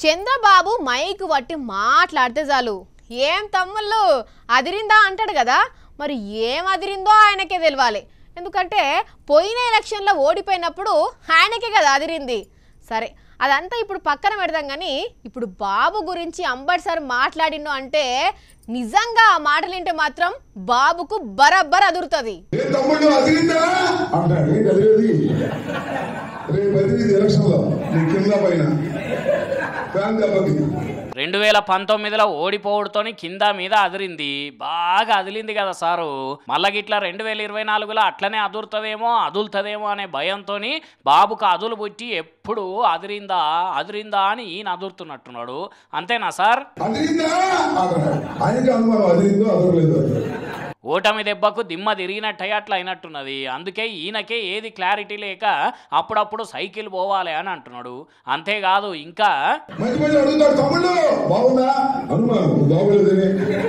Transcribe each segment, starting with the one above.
Chandrababu mic పట్టి మాట్లాడితే చాలు ఏం తమ్ముళ్ళు అదిరిందా అంటాడు కదా మరి ఏం అదిరిందో ఆయనకే తెలియాలి ఎందుకంటే పోయిన ఎలక్షన్లో ఓడిపోయినప్పుడు ఆయనకే కదా అదిరింది సరే అదంతా ఇప్పుడు పక్కన పెడదాం కానీ ఇప్పుడు బాబు గురించి అంబటి సార్ మాట్లాడిండు అంటే నిజంగా ఆ మాటలు వింటే మాత్రం బాబుకు బరబ్బర్ అదురుతుంది ఏ తమ్ముళ్ళు అదిరిందా అంటాడు ఏంటి అదిరేది రేపు అదిరింది ఎలక్షన్ లో నీ కింద పైన ఫ్యాన్ దెబ్బకి రెండు వేల పంతొమ్మిదిలో ఓడిపోవడంతోని కింద మీద అదిరింది బాగా అదిలింది కదా సారు మళ్ళా గిట్లా రెండు వేల ఇరవై నాలుగులో అట్లనే అదురుతుందేమో అదులుతుందేమో అనే భయంతో బాబుకు అదులు పుట్టి ఎప్పుడు అదిరిందా అదిరిందా అని ఈయన అదురుతున్నట్టున్నాడు అంతేనా సార్ అదిరిందా అంటాడు ఆయనకి అనుమానం అదిరిందో అదరలేదు ఓటమి దెబ్బకు దిమ్మ తిరిగినట్టయి అట్లా అయినట్టున్నది అందుకే ఈయనకే ఏది క్లారిటీ లేక అప్పుడప్పుడు సైకిల్ పోవాలి అని అంటున్నాడు అంతేకాదు ఇంకా మధ్య మధ్య అడుగుతాడు తమ్ముళ్ళు బాగుందా అనుమానం బాగోలేదని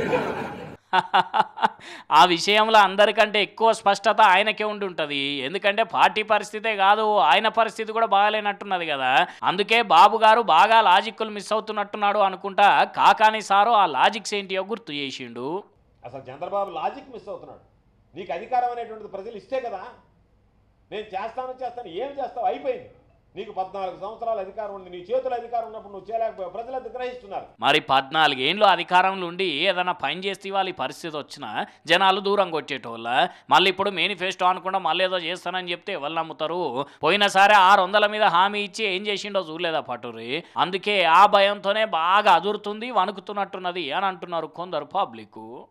ఆ విషయంలో అందరికంటే ఎక్కువ స్పష్టత ఆయనకే ఉండి ఉంటుంది ఎందుకంటే పార్టీ పరిస్థితే కాదు ఆయన పరిస్థితి కూడా బాగాలేనట్టున్నది కదా అందుకే బాబు గారు బాగా లాజిక్లు మిస్ అవుతున్నట్టున్నాడు అనుకుంటా కాకాని సారు ఆ లాజిక్స్ ఏంటియో గుర్తు చేసిండు అసలు చంద్రబాబు లాజిక్ మిస్ అవుతున్నాడు నీకు అధికారం అనేటువంటిది ప్రజలు ఇస్తే కదా నేను చేస్తాను చేస్తాను ఏం చేస్తావు అయిపోయింది నీకు పద్నాలుగు సంవత్సరాల అధికారం ఉంది నీ చేతుల అధికారం ఉన్నప్పుడు నువ్వు చేయలేకపోయావు ప్రజలు అది గ్రహిస్తున్నారు మరి పద్నాలుగేండ్లు అధికారంలో ఉండి ఏదైనా పని చేస్తే వాళ్ళ ఈ పరిస్థితి వచ్చినా జనాలు దూరం కొట్టేటోళ్ళ మళ్ళీ ఇప్పుడు మేనిఫెస్టో అనుకుండా మళ్ళీ ఏదో చేస్తానని చెప్తే ఎవరు నమ్ముతారు పోయినసారి ఆరు వందల మీద హామీ ఇచ్చి ఏం చేసిండో చూడలేదా పటూరి అందుకే ఆ భయంతోనే బాగా అదురుతుంది వణుకుతున్నట్టున్నది అని అంటున్నారు కొందరు పబ్లిక్